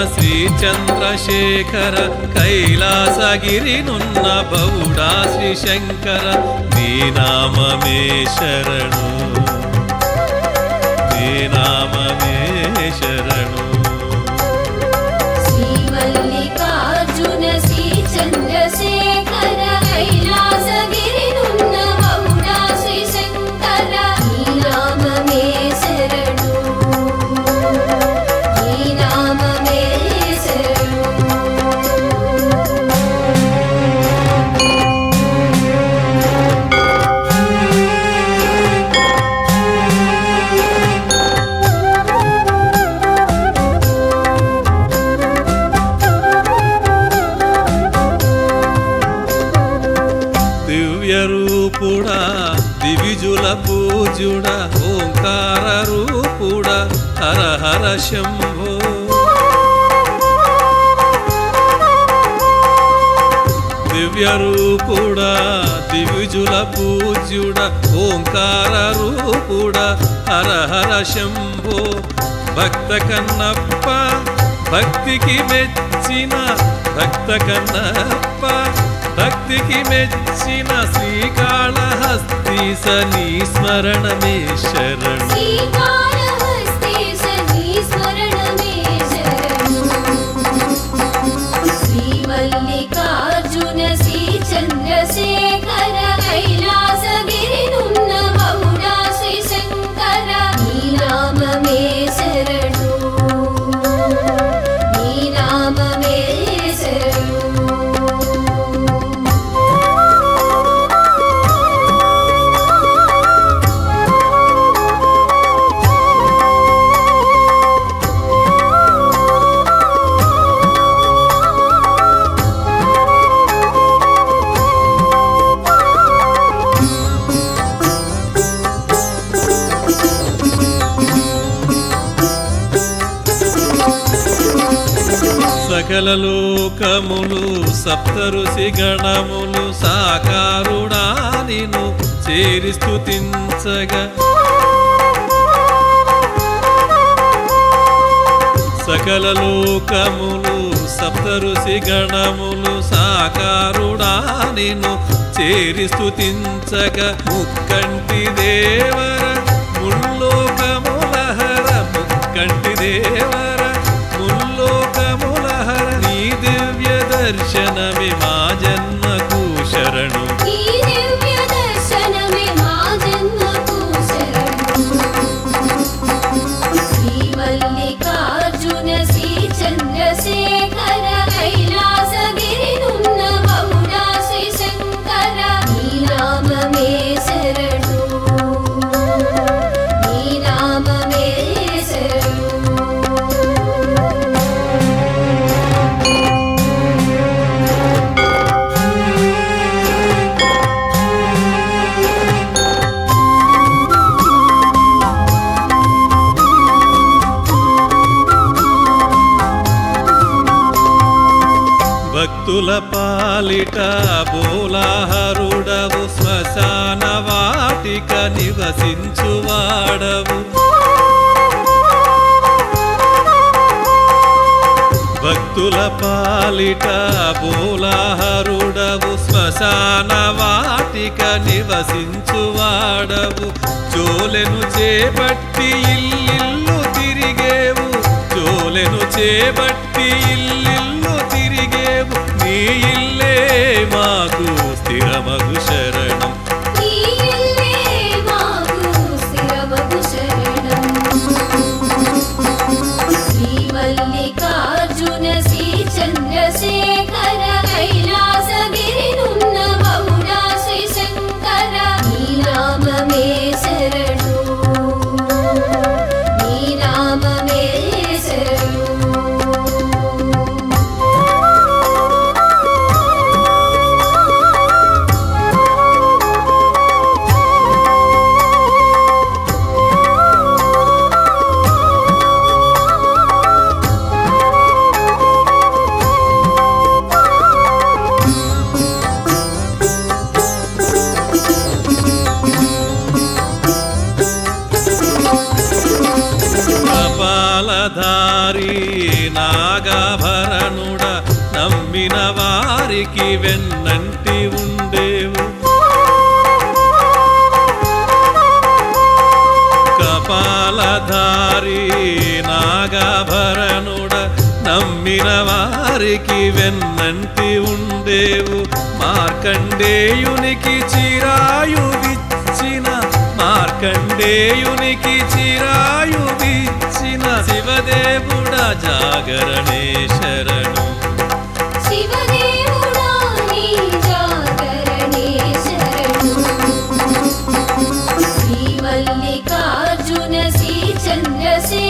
శ్రీ చంద్రశేఖర కైలాసగిరినున్న బౌడా శ్రీ శంకర నీ నామమే శరణు నీ నామమే శరణు శ్రీ మల్లికార్జున శ్రీ చంద్రశేఖర కైలాసగిరినున్న బహుళా శ్రీ శంకర ఈ నామమే శరణు ఈ నామమే శరణు దివ్య రూపుడా దివిజుల పూజుడా ఓంకార రూపుడా హర హర శంభో దివ్య రూపుడా దివిజుల పూజ్యుడా ఓంకార రూపుడా హర హర శంభో భక్త కన్నప్ప భక్తికి మెచ్చిన భక్త కన్నప్ప భక్తికి మెచ్చిన శ్రీకాళహస్తీస నీ స్మరణమే శరణు శ్రీకాళహస్తీశ నీ స్మరణమే శరణు. శ్రీ మల్లికార్జున శ్రీ చంద్రశేఖర కైలాసగిరినున్న బహుళా శ్రీ శంకర నీ నామమే శరణు నీ నామమే శరణు సకల లోకములు సప్తఋషి గణములు సాకారుడా నిను చేరి స్థుతించగా సకల లోకములు సప్తఋషి గణములు సాకారుడా నిను చేరి స్థుతించగా ముక్కంటి దేవర ముల్లోకముల హర ముక్కంటి దేవర ముల్లోకముల హర నీ దివ్య దర్శనమే మా జన్మకు శరణు ఈ దివ్య దర్శనమే మా జన్మకు శరణు. శ్రీ మల్లికార్జున శ్రీ చంద్రశేఖర కైలాసగిరినున్న బహుళా శ్రీ శంకర నీ నామమే శరణు నీ నామమే శరణు భక్తుల పాలిట బోలాహరుడవు శ్మశాన వాటిక నివసించువాడవు భక్తుల పాలిట బోలాహరుడవు శ్మశాన వాటిక నివసించువాడవు జోలెను చేపట్టి ఇల్లిల్లు తిరిగేవు జోలెను చేపట్టి ఇల్లిల్లు తిరిగేవు నీ ఇల్లే మాకు స్థిరమగు శరణం ఈ ఇల్లే మాకు స్థిరమగు శరణం. శ్రీ మల్లికార్జున శ్రీ చంద్రశేఖర కైలాసగిరినున్న బహుళా శ్రీ శంకర నీ నామమే శరణు నీ నామమే శరణు వెన్నంటి ఉండేవు కపాలధారి నాగాభరణుడ నమ్మిన వారికి వెన్నంటి ఉండేవు మార్కండేయునికి చిరాయువిచ్చిన మార్కండేయునికి చిరాయువిచ్చిన శివదేవుడ జాగరణే శరణు శివదేవుడా నీ జాగరణే శరణు శ్రీ మల్లికార్జున శ్రీ చంద్రశేఖర